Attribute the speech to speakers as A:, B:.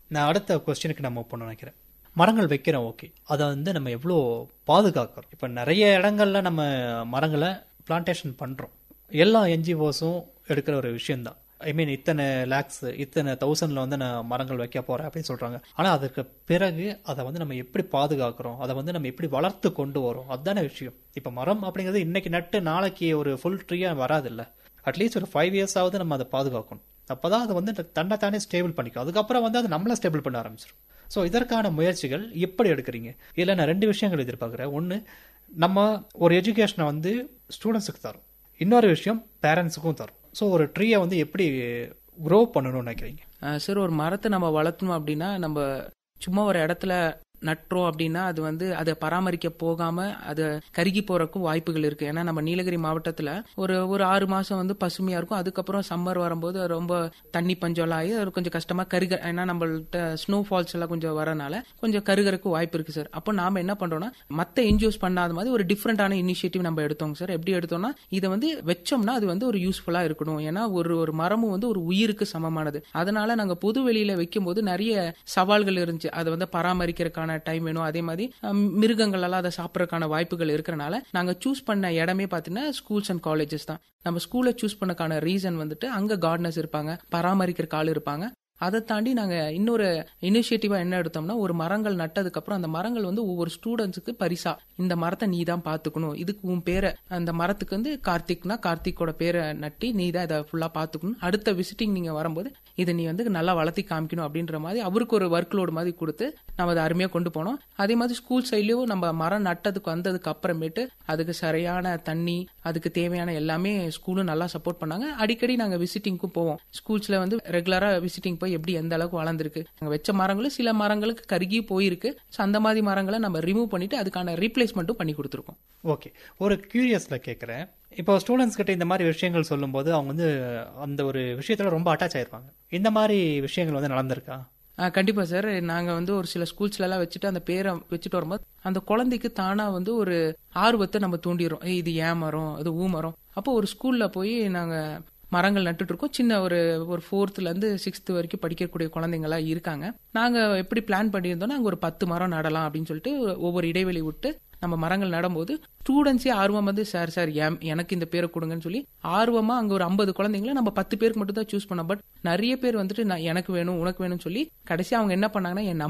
A: நான் அடுத்த கொஸ்டினுக்கு நம்ம போகணும்னு நினைக்கிறேன் மரங்கள் வைக்கிறோம் ஓகே அதை வந்து நம்ம எவ்வளோ பாதுகாக்கிறோம் இப்போ நிறைய இடங்கள்ல நம்ம மரங்களை பிளான்டேஷன் பண்றோம் எல்லா என்ஜிஓஸும் எடுக்கிற ஒரு விஷயம்தான் ஐ மீன் இத்தனை லேக்ஸ் இத்தனை தௌசண்ட்ல வந்து நான் மரங்கள் வைக்க போறேன் அப்படின்னு சொல்றாங்க ஆனா அதற்கு பிறகு அதை வந்து நம்ம எப்படி பாதுகாக்கிறோம் அதை வந்து நம்ம எப்படி வளர்த்து கொண்டு வரோம் அதுதானே விஷயம் இப்ப மரம் அப்படிங்கிறது இன்னைக்கு நட்டு நாளைக்கு ஒரு ஃபுல் ட்ரீயா வராது இல்ல அட்லீஸ்ட் ஒரு ஃபைவ் இயர்ஸ் ஆகுது நம்ம அதை பாதுகாக்கணும் அப்பதான் அது வந்து தன்னை தானே ஸ்டேபிள் பண்ணிக்கும் அதுக்கப்புறம் வந்து அது நம்மள ஸ்டேபிள் பண்ண ஆரம்பிச்சிடும் ஸோ இதற்கான முயற்சிகள் எப்படி எடுக்கிறீங்க இதில் நான் ரெண்டு விஷயங்கள் எதிர்பார்க்குறேன் ஒன்று நம்ம ஒரு எஜுகேஷனை வந்து ஸ்டூடெண்ட்ஸுக்கு தரோம் இன்னொரு விஷயம் பேரண்ட்ஸுக்கும் தரும் ஸோ ஒரு ட்ரீயை வந்து எப்படி க்ரோ பண்ணணும்னு நினைக்கிறீங்க
B: அஹ் சார் ஒரு மரத்தை நம்ம வளர்த்தணும் அப்படின்னா நம்ம சும்மா ஒரு இடத்துல நட்டுறோம் அப்படின்னா அது வந்து அதை பராமரிக்க போகாம அது கருகி போறதுக்கும் வாய்ப்புகள் இருக்கு ஏன்னா நம்ம நீலகிரி மாவட்டத்துல ஒரு ஒரு ஆறு மாசம் வந்து பசுமையா இருக்கும் அதுக்கப்புறம் சம்மர் வரும்போது அது ரொம்ப தண்ணி பஞ்சம்லாம் ஆகி அது கொஞ்சம் கஷ்டமா கருக ஏன்னா நம்மள்ட்ட ஸ்னோ ஃபால்ஸ் எல்லாம் கொஞ்சம் வரனால கொஞ்சம் கருகறக்கு வாய்ப்பு இருக்கு சார் அப்போ நாம என்ன பண்றோம்னா மத்த என்ஜிஓஸ் பண்ணாத மாதிரி ஒரு டிஃப்ரெண்டான இனிஷியேட்டிவ் நம்ம எடுத்தோங்க சார் எப்படி எடுத்தோம்னா இதை வந்து வச்சோம்னா அது வந்து ஒரு யூஸ்ஃபுல்லா இருக்கணும் ஏன்னா ஒரு ஒரு மரமும் வந்து ஒரு உயிருக்கு சமமானது அதனால நாங்க பொது வெளியில வைக்கும்போது நிறைய சவால்கள் இருந்துச்சு அதை வந்து பராமரிக்கிறதுக்கான டைம் வேணும் அதே மாதிரி அஹ், மிருகங்கள் எல்லாம் அதை சாப்பிடறதுக்கான வாய்ப்புகள் இருக்கிறனால நாங்க சூஸ் பண்ண இடமே பாத்தீங்கன்னா ஸ்கூல்ஸ் அண்ட் காலேஜஸ் தான் நம்ம ஸ்கூலை சூஸ் பண்ணக்கான ரீசன் வந்துட்டு அங்க கார்டனர்ஸ் இருப்பாங்க பராமரிக்கிறக்கு ஆள் இருப்பாங்க அதை தாண்டி நாங்க இன்னொரு இனிஷியேட்டிவா என்ன எடுத்தோம்னா ஒரு மரங்கள் நட்டதுக்கு அப்புறம் அந்த மரங்கள் வந்து ஒவ்வொரு ஸ்டூடெண்ட்ஸுக்கு பரிசா இந்த மரத்தை நீ தான் பாத்துக்கணும் இதுக்கு உன் பேரை அந்த மரத்துக்கு வந்து கார்த்திக்னா கார்த்திக்கோட பேரை நட்டி நீ தான் இதை ஃபுல்லா பாத்துக்கணும் அடுத்த விசிட்டிங் நீங்க வரும்போது இதை நீ வந்து நல்லா வளர்த்தி காமிக்கணும் அப்படின்ற மாதிரி அவருக்கு ஒரு ஒர்க் லோடு மாதிரி கொடுத்து நம்ம அதை அருமையா கொண்டு போனோம் அதே மாதிரி ஸ்கூல் சைட்லயும் நம்ம மரம் நட்டதுக்கு வந்ததுக்கு அப்புறமேட்டு அதுக்கு சரியான தண்ணி அதுக்கு தேவையான எல்லாமே ஸ்கூலும் நல்லா சப்போர்ட் பண்ணாங்க அடிக்கடி நாங்க விசிட்டிங்க்கும் போவோம் ஸ்கூல்ஸ்ல வந்து ரெகுலரா விசிட்டிங் போய் எப்படி எந்த அளவுக்கு வளர்ந்துருக்கு நாங்க வச்ச மரங்களும் சில மரங்களுக்கு கருகி போயிருக்கு So அந்த மாதிரி மரங்களை நம்ம ரிமூவ் பண்ணிட்டு அதுக்கான ரீப்ளேஸ்மெண்ட்டும் பண்ணி கொடுத்துருக்கோம்
A: ஓகே ஒரு கியூரியஸ்ல கேட்குறேன் இப்போ ஸ்டூடெண்ட்ஸ் கிட்ட இந்த மாதிரி விஷயங்கள் சொல்லும்போது அவங்க வந்து அந்த ஒரு விஷயத்துல ரொம்ப அட்டாச் ஆயிருப்பாங்க இந்த மாதிரி விஷயங்கள் வந்து நடந்திருக்கா
B: ஆ, கண்டிப்பா சார் நாங்க வந்து ஒரு சில ஸ்கூல்ஸ்ல எல்லாம் வச்சுட்டு அந்த பேரை வச்சுட்டு வரும்போது அந்த குழந்தைக்கு தானா வந்து ஒரு ஆர்வத்தை நம்ம தூண்டிடுறோம் ஏய், இது ஏன் மரம் இது ஊ மரம் அப்போ ஒரு ஸ்கூல்ல போய் நாங்க மரங்கள் நட்டுட்டு இருக்கோம் சின்ன ஒரு ஒரு ஃபோர்த்ல இருந்து சிக்ஸ்த் வரைக்கும் படிக்கக்கூடிய குழந்தைங்க எல்லாம் இருக்காங்க நாங்க எப்படி பிளான் பண்ணியிருந்தோம்னா அங்க ஒரு பத்து மரம் நடலாம் அப்படின்னு சொல்லிட்டு ஒவ்வொரு இடைவெளி விட்டு நம்ம மரங்கள் நடும்போது ஸ்டூடெண்ட்ஸே ஆர்வம் வந்து சார் சார் எம்- எனக்கு இந்த பேரை கொடுங்கன்னு சொல்லி ஆர்வமா அங்க ஒரு ஐம்பது குழந்தைங்கள நம்ம பத்து பேருக்கு மட்டும் தான் சூஸ் பண்ணோம் பட் நிறைய பேர் வந்துட்டு நான் எனக்கு வேணும் உனக்கு வேணும்னு சொல்லி கடைசி அவங்க என்ன பண்ணாங்கன்னா என்